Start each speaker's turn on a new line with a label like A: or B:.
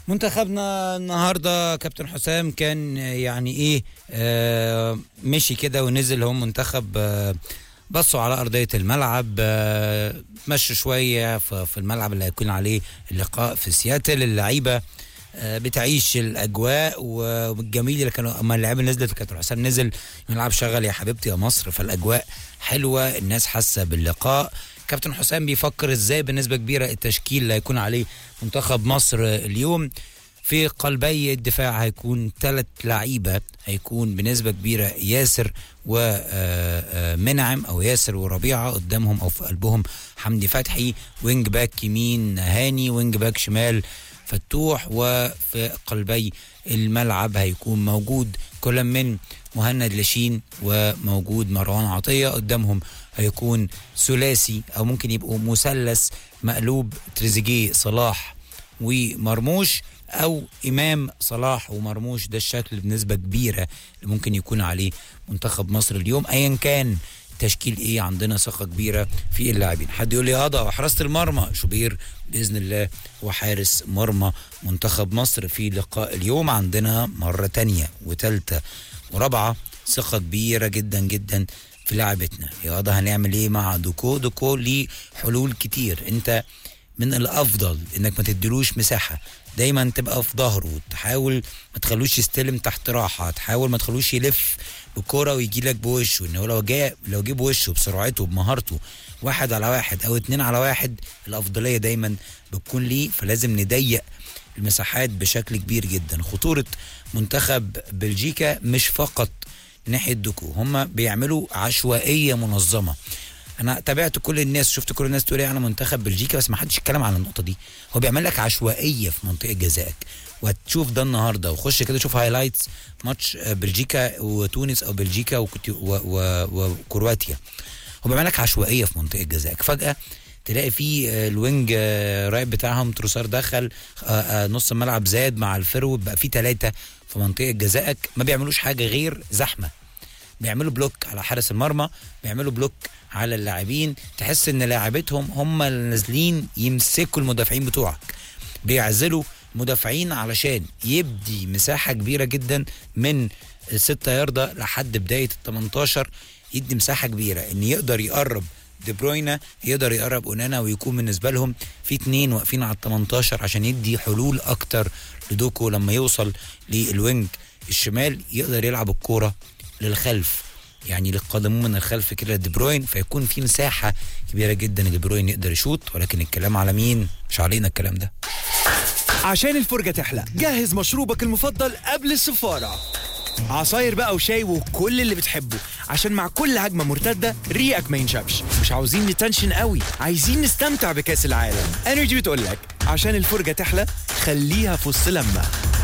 A: منتخبنا النهارده كابتن حسام كان يعني ايه آه مشي كده ونزل هو منتخب آه بصوا على ارضيه الملعب آه مشوا شويه في في الملعب اللي هيكون عليه اللقاء في سياتل اللعيبه آه، بتعيش الاجواء والجميل اللي كانوا اما اللعيبه نزلت وكابتن حسام نزل الملعب شغل يا حبيبتي يا مصر فالاجواء حلوه الناس حاسه باللقاء كابتن حسام بيفكر ازاي بنسبه كبيره التشكيل اللي هيكون عليه منتخب مصر اليوم في قلبي الدفاع هيكون ثلاث لعيبه هيكون بنسبه كبيره ياسر ومنعم او ياسر وربيعه قدامهم او في قلبهم حمدي فتحي وينج باك يمين هاني وينج باك شمال فتوح وفي قلبي الملعب هيكون موجود كل من مهند لاشين وموجود مروان عطيه قدامهم هيكون ثلاثي او ممكن يبقوا مثلث مقلوب تريزيجيه صلاح ومرموش او امام صلاح ومرموش ده الشكل بنسبه كبيره اللي ممكن يكون عليه منتخب مصر اليوم ايا كان تشكيل ايه عندنا ثقه كبيره في اللاعبين حد يقول لي هذا وحراسه المرمى شوبير باذن الله وحارس مرمى منتخب مصر في لقاء اليوم عندنا مره تانية وثالثه ورابعه ثقه كبيره جدا جدا في لعبتنا يا ده هنعمل ايه مع دوكو دوكو ليه حلول كتير انت من الافضل انك ما تديلوش مساحه دايما تبقى في ظهره تحاول ما تخلوش يستلم تحت راحه تحاول ما تخلوش يلف بالكوره ويجي لك بوشه ان هو لو جاء لو جه بوشه بسرعته بمهارته واحد على واحد او اتنين على واحد الافضليه دايما بتكون ليه فلازم نضيق المساحات بشكل كبير جدا خطوره منتخب بلجيكا مش فقط ناحيه دوكو هم بيعملوا عشوائيه منظمه انا تابعت كل الناس شفت كل الناس تقول ايه على منتخب بلجيكا بس ما حدش اتكلم على النقطه دي هو بيعمل لك عشوائيه في منطقه جزائك وهتشوف ده النهارده وخش كده شوف هايلايتس ماتش بلجيكا وتونس او بلجيكا وكت- و- و- وكرواتيا هو بيعمل لك عشوائيه في منطقه جزائك فجاه تلاقي في آه، الوينج آه، رايت بتاعهم تروسار دخل آه، آه، نص الملعب زاد مع الفرود بقى في ثلاثه في منطقه جزائك ما بيعملوش حاجه غير زحمه بيعملوا بلوك على حارس المرمى بيعملوا بلوك على اللاعبين تحس ان لاعبتهم هم اللي نازلين يمسكوا المدافعين بتوعك بيعزلوا مدافعين علشان يبدي مساحة كبيرة جدا من الستة ياردة لحد بداية ال 18 يدي مساحة كبيرة ان يقدر يقرب دي بروينا يقدر يقرب اونانا ويكون بالنسبة لهم في اتنين واقفين على ال 18 عشان يدي حلول اكتر لدوكو لما يوصل للوينج الشمال يقدر يلعب الكورة للخلف يعني للقادمون من الخلف كده دي بروين فيكون في مساحة كبيرة جدا دي بروين يقدر يشوط ولكن الكلام على مين مش علينا الكلام ده
B: عشان الفرجة تحلى جهز مشروبك المفضل قبل السفارة عصاير بقى وشاي وكل اللي بتحبه عشان مع كل هجمة مرتدة ريقك ما ينشفش مش عاوزين نتنشن قوي عايزين نستمتع بكأس العالم انرجي بتقولك عشان الفرجة تحلى خليها في وسط لما